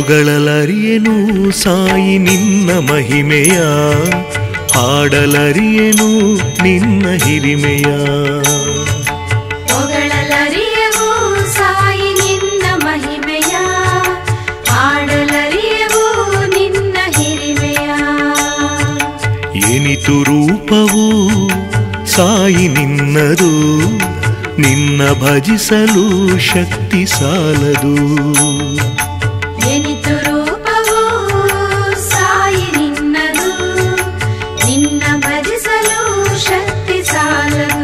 ಹೊಗಳಲರಿಯನು ಸಾಯಿ ನಿನ್ನ ಮಹಿಮೆಯ ಹಾಡಲರಿಯನು ನಿನ್ನ ಹಿರಿಮೆಯ ಹೊಗಳಲರಿಯವು ಸಾಯಿ ನಿನ್ನ ಮಹಿಮೆಯ ಹಾಡಲರಿಯವು ನಿನ್ನ ಹಿರಿಮೆಯ ಏನಿತು ರೂಪವು ಸಾಯಿ ನಿನ್ನದು ನಿನ್ನ ಭಜಿಸಲು ಶಕ್ತಿ ಸಾಲದು ಎನಿತು ರೂಪವು ಸಾಯಿ ನಿನ್ನದು ನಿನ್ನ ಭಜಿಸಲು ಶಕ್ತಿ ಸಾಲದು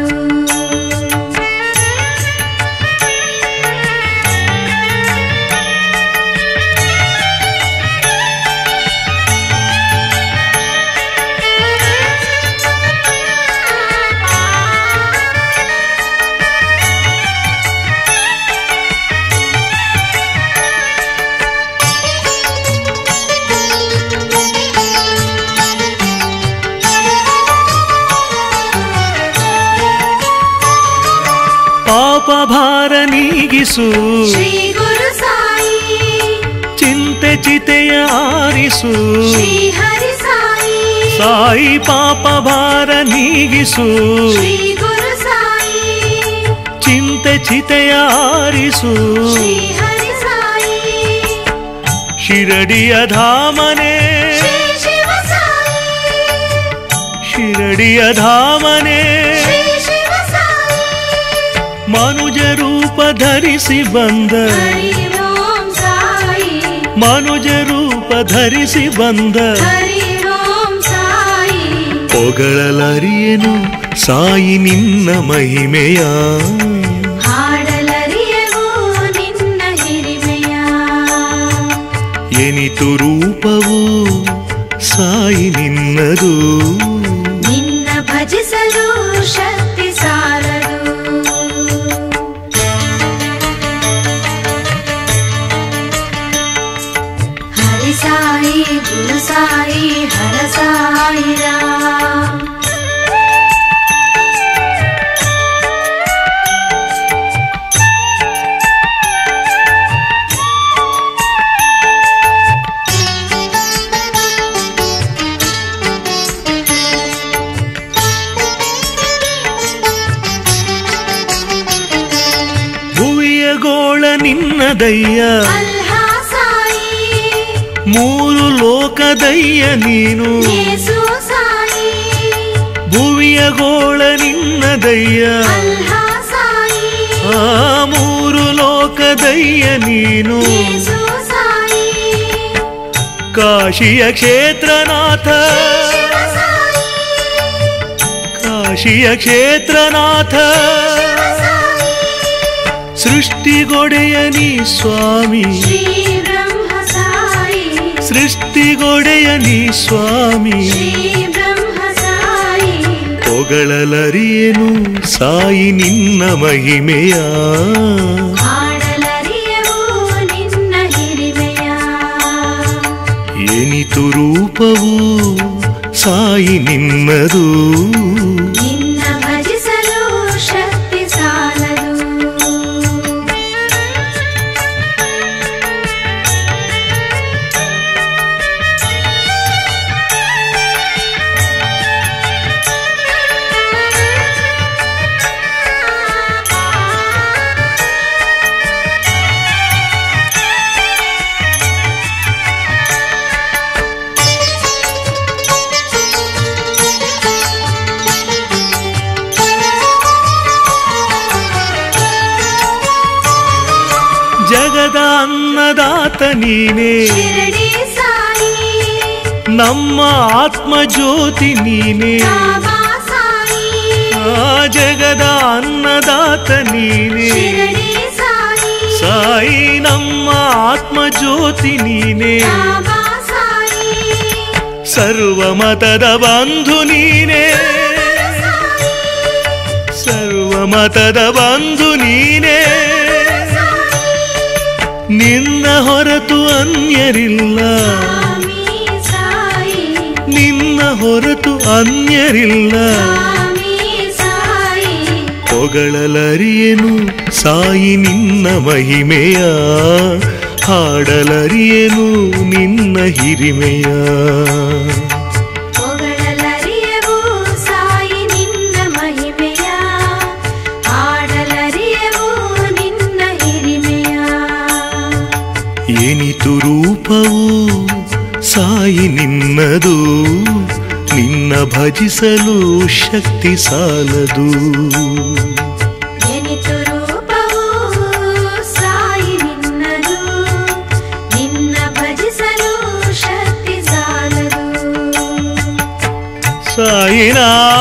ಪಾಪ ಭಾರ ನೀಗಿಸು ಶ್ರೀ ಗುರು ಸಾಯಿ ಚಿಂತೆ ಚಿತೆಯ ಆರಿಸು ಶ್ರೀ ಹರಿ ಸಾಯಿ ಸಾಯಿ ಪಾಪ ಭಾರ ನೀಗಿಸು ಶ್ರೀ ಗುರು ಸಾಯಿ ಚಿಂತೆ ಚಿತೆಯ ಆರಿಸು ಶ್ರೀ ಹರಿ ಸಾಯಿ ಶಿರಡಿಯ ಧಾಮನೆ ಶ್ರೀ ಶಿವ ಸಾಯಿ ಶಿರಡಿಯ ಧಾಮನೆ ಶ್ರೀ ಶಿವ ಸಾಯಿ ಮನುಜ ರೂಪ ಧರಿಸಿ ಬಂದ ಹರಿ ಓಂ ಸಾಯಿ ಮನುಜ ರೂಪ ಧರಿಸಿ ಬಂದ ಹರಿ ಓಂ ಸಾಯಿ ಹೊಗಳಲರಿಯನು ಸಾಯಿ ನಿನ್ನ ಮಹಿಮೆಯ ಹಾಡಲರಿಯವು ನಿನ್ನ ಹಿರಿಮೆಯ ಎನಿತು ರೂಪವು ಸಾಯಿ ನಿನ್ನದು ನಿನ್ನ ಭಜಿಸಲು ಶಕ್ತಿ ಸಾಲದು ಹರಿ ಸಾಯಿ ಗುರು ಸಾಯಿ ಹರ ಸಾಯಿ ರಾಮ್ ಭುವಿಯ ಗೋಳ ನಿನ್ನದಯ್ಯ ಅಲ್ಹಾ ಸಾಯಿ ಮೂರು ಲೋಕದಯ್ಯ ನೀನು ಯೇಸು ಸಾಯಿ ಭುವಿಯ ಗೋಳ ನಿನ್ನದಯ್ಯ ಅಲ್ಹಾ ಸಾಯಿ ಆ ಮೂರು ಲೋಕದಯ್ಯ ನೀನು ಯೇಸು ಸಾಯಿ ಕಾಶಿಯ ಕ್ಷೇತ್ರನಾಥ ಶಿವ ಸಾಯಿ ಕಾಶಿಯ ಕ್ಷೇತ್ರನಾಥ ಶಿವ ಸಾಯಿ ಸೃಷ್ಟಿಗೊಡೆಯ ನೀ ಸ್ವಾಮಿ ಶ್ರೀ ಬ್ರಹ್ಮ ಸಾಯಿ ಸೃಷ್ಟಿಗೊಡೆಯ ನೀ ಸ್ವಾಮಿ ಶ್ರೀ ಬ್ರಹ್ಮ ಸಾಯಿ ಹೊಗಳಲರಿಯನು ಸಾಯಿ ನಿನ್ನ ಮಹಿಮೆಯ ಹಾಡಲರಿಯವು ನಿನ್ನ ಹಿರಿಮೆಯ ಎನಿತು ರೂಪವು ಸಾಯಿ ನಿನ್ನದು ನಿನ್ನ ಭಜಿಸಲು ಶಕ್ತಿ ಸಾಲದು ಜಗದ ಅನ್ನದಾತ ನೀನೇ ಶಿರಡಿ ಸಾಯಿ ನಮ್ಮ ಆತ್ಮ ಜ್ಯೋತಿ ನೀನೇ ಬಾಬಾ ಸಾಯಿ ಆ ಜಗದ ಅನ್ನದಾತ ನೀನೇ ಶಿರಡಿ ಸಾಯಿ ಸಾಯಿ ನಮ್ಮ ಆತ್ಮ ಜ್ಯೋತಿ ನೀನೇ ಬಾಬಾ ಸಾಯಿ ಸರ್ವ ಮತದ ಬಂಧು ನೀನೇ ಸರ್ವ ಮತದ ಬಂಧು ನೀನೇ ನಿನ್ನ ಹೊರತು ಅನ್ಯರಿಲ್ಲ ಸ್ವಾಮಿ ಸಾಯಿ ನಿನ್ನ ಹೊರತು ಅನ್ಯರಿಲ್ಲ ಸ್ವಾಮಿ ಸಾಯಿ ಹೊಗಳಲರಿಯನು ಸಾಯಿ ನಿನ್ನ ಮಹಿಮೆಯ ಹಾಡಲರಿಯನು ನಿನ್ನ ಹಿರಿಮೆಯ ಹೊಗಳಲರಿಯವು ಸಾಯಿ ನಿನ್ನ ಮಹಿಮೆಯ ಹಾಡಲರಿಯವು ನಿನ್ನ ಹಿರಿಮೆಯ ಏನಿತು ರೂಪವು ಸಾಯಿ ನಿನ್ನದು ನಿನ್ನ ಭಜಿಸಲು ಶಕ್ತಿ ಸಾಲದು ಎನಿತು ರೂಪವು ಸಾಯಿ ನಿನ್ನದು ನಿನ್ನ ಭಜಿಸಲು ಶಕ್ತಿ ಸಾಲದು ಸಾಯಿನಾಥ